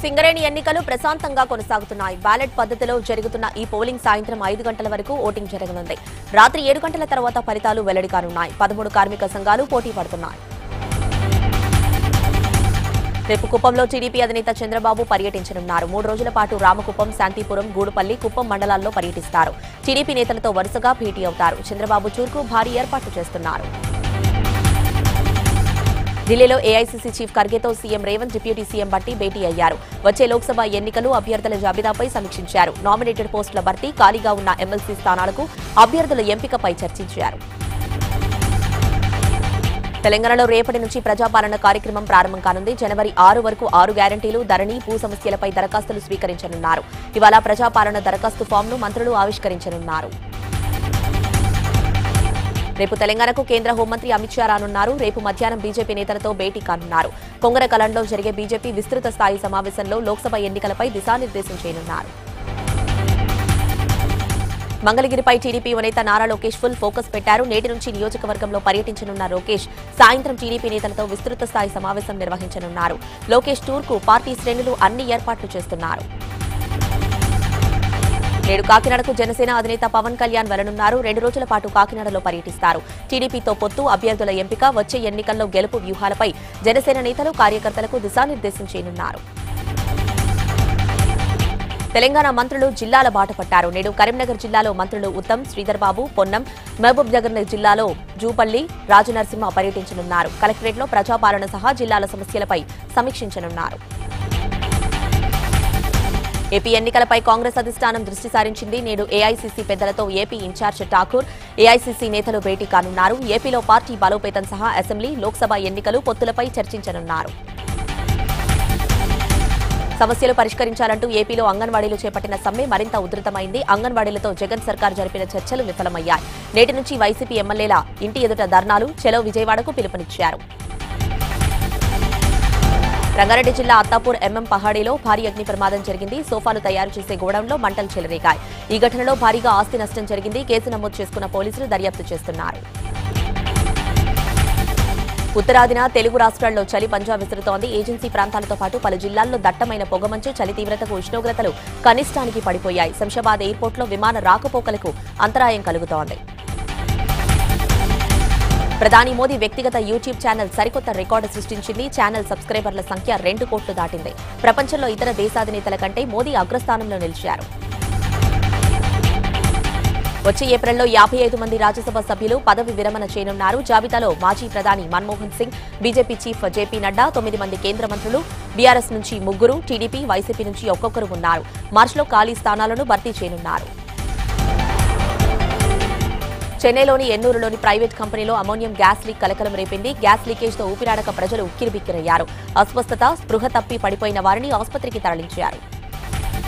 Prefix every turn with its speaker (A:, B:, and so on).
A: సింగరేణి ఎన్నికలు ప్రశాంతంగా కొనసాగుతున్నాయి బ్యాలెట్ పద్ధతిలో జరుగుతున్న ఈ పోలింగ్ సాయంత్రం ఐదు గంటల వరకు ఓటింగ్ జరగనుంది రాత్రి ఏడు గంటల తర్వాత ఫలితాలు వెల్లడి కానున్నాయి పదమూడు కార్మిక సంఘాలు పోటీ పడుతున్నాయి రేపు కుప్పంలో టీడీపీ అధినేత చంద్రబాబు పర్యటించనున్నారు మూడు రోజుల పాటు రామకుప్పం శాంతిపురం గూడుపల్లి కుప్పం మండలాల్లో పర్యటిస్తారు టీడీపీ నేతలతో వరుసగా భేటీ అవుతారు చంద్రబాబు చూర్కు భారీ ఏర్పాట్లు చేస్తున్నారు ఢిల్లీలో ఏఐసీసీ చీఫ్ ఖర్గేతో CM Revanth deputy CM Bhatti భేటీ అయ్యారు వచ్చే లోక్సభ ఎన్నికలు అభ్యర్థుల జాబితాపై సమీక్షించారు నామినేటెడ్ పోస్టుల భర్తీ ఖాళీగా ఉన్న ఎమ్మెల్సీ స్థానాలకు అభ్యర్థుల ఎంపికపై చర్చించారు తెలంగాణలో రేపటి నుంచి ప్రజాపాలన కార్యక్రమం ప్రారంభం కానుంది జనవరి ఆరు వరకు ఆరు గ్యారంటీలు ధరణి భూ సమస్యలపై దరఖాస్తులు స్వీకరించనున్నారు ఇవాళ ప్రజాపాలన దరఖాస్తు ఫామ్ను మంత్రులు ఆవిష్కరించనున్నారు రేపు తెలంగాణకు కేంద్ర హోంమంత్రి అమిత్ షా రానున్నారు రేపు మధ్యాహ్నం బీజేపీ నేతలతో భేటీ కానున్నారు కొంగర కలంలో జరిగే బీజేపీ విస్తృత స్థాయి సమావేశంలో లోక్సభ ఎన్నికలపై దిశానిర్దేశం చేయనున్నారు మంగళగిరిపై టీడీపీ నేత నారా లోకేష్ ఫుల్ ఫోకస్ పెట్టారు నేటి నుంచి నియోజకవర్గంలో పర్యటించనున్న లోకేష్ సాయంత్రం టీడీపీ నేతలతో విస్తృత స్థాయి సమావేశం నిర్వహించనున్నారు లోకేష్ టూర్కు పార్టీ శ్రేణులు అన్ని ఏర్పాట్లు చేస్తున్నారు నేడు కాకినాడకు జనసేన అధినేత పవన్ కళ్యాణ్ వెళ్లనున్నారు రెండు రోజుల పాటు కాకినాడలో పర్యటిస్తారు టీడీపీతో పొత్తు అభ్యర్థుల ఎంపిక వచ్చే ఎన్నికల్లో గెలుపు వ్యూహాలపై జనసేన నేతలు కార్యకర్తలకు దిశానిర్దేశం చేయనున్నారు తెలంగాణ మంత్రులు జిల్లాల బాట పట్టారు నేడు కరీంనగర్ జిల్లాలో మంత్రులు ఉత్తమ్ శ్రీధర్ బాబు పొన్నం మహబూబ్ నగర్ జిల్లాలో జూపల్లి రాజనరసింహ పర్యటించనున్నారు కలెక్టరేట్లో ప్రజాపాలన సహా జిల్లాల సమస్యలపై సమీక్షించనున్నారు ఏపీ ఎన్నికలపై కాంగ్రెస్ అధిష్టానం దృష్టి సారించింది నేడు ఏఐసీసీ పెద్దలతో ఏపీ ఇన్ఛార్జ్ ఠాకూర్ ఏఐసీసీ నేతలు భేటీ కానున్నారు ఏపీలో పార్టీ బలోపేతం సహా అసెంబ్లీ లోక్సభ ఎన్నికలు పొత్తులపై చర్చించనున్నారు సమస్యలు పరిష్కరించాలంటూ ఏపీలో అంగన్వాడీలు చేపట్టిన సమ్మె మరింత ఉధృతమైంది అంగన్వాడీలతో జగన్ సర్కార్ జరిపిన చర్చలు విఫలమయ్యాయి నేటి నుంచి వైసీపీ ఎమ్మెల్యేల ఇంటి ఎదుట ధర్నాలు చెలో విజయవాడకు పిలుపునిచ్చారు రంగారెడ్డి జిల్లా అత్తాపూర్ ఎంఎం పహాడీలో భారీ అగ్ని ప్రమాదం జరిగింది సోఫాలు తయారు చేసే గోడౌన్లో మంటలు చెలరేగాయి ఈ ఘటనలో భారీగా ఆస్తి నష్టం జరిగింది కేసు నమోదు చేసుకున్న పోలీసులు దర్యాప్తు చేస్తున్నారు ఉత్తరాదిన తెలుగు రాష్ట్రాల్లో చలి పంజా విసురుతోంది ఏజెన్సీ ప్రాంతాలతో పాటు పలు జిల్లాల్లో దట్టమైన పొగమంచు చలి తీవ్రతకు ఉష్ణోగ్రతలు కనిష్టానికి పడిపోయాయి శంషాబాద్ ఎయిర్పోర్ట్లో విమాన రాకపోకలకు అంతరాయం కలుగుతోంది ప్రధాని మోదీ వ్యక్తిగత యూట్యూబ్ ఛానల్ సరికొత్త రికార్డు సృష్టించింది ఛానల్ సబ్స్క్రైబర్ల సంఖ్య రెండు కోట్లు దాటింది ప్రపంచంలో ఇతర దేశాధినేతల కంటే మోదీ అగ్రస్థానంలో నిలిచారు వచ్చే ఏప్రిల్లో యాభై ఐదు మంది రాజ్యసభ సభ్యులు పదవి విరమణ చేయనున్నారు జాబితాలో మాజీ ప్రధాని Manmohan Singh BJP chief JP Nadda తొమ్మిది మంది కేంద్ర మంత్రులు బీఆర్ఎస్ నుంచి ముగ్గురు టీడీపీ వైసీపీ నుంచి ఒక్కొక్కరు ఉన్నారు మార్చిలో ఖాళీ స్థానాలను భర్తీ చేయనున్నారు చెన్నైలోని ఎన్నూరులోని ప్రైవేట్ కంపెనీలో అమోనియం గ్యాస్ లీక్ కలకలం రేపింది గ్యాస్ లీకేజ్ తో ఊపిరాడక ప్రజలు ఉక్కిరిబిక్కిరయ్యారు అస్వస్థత స్పృహ తప్పి పడిపోయిన వారిని ఆసుపత్రికి తరలించారు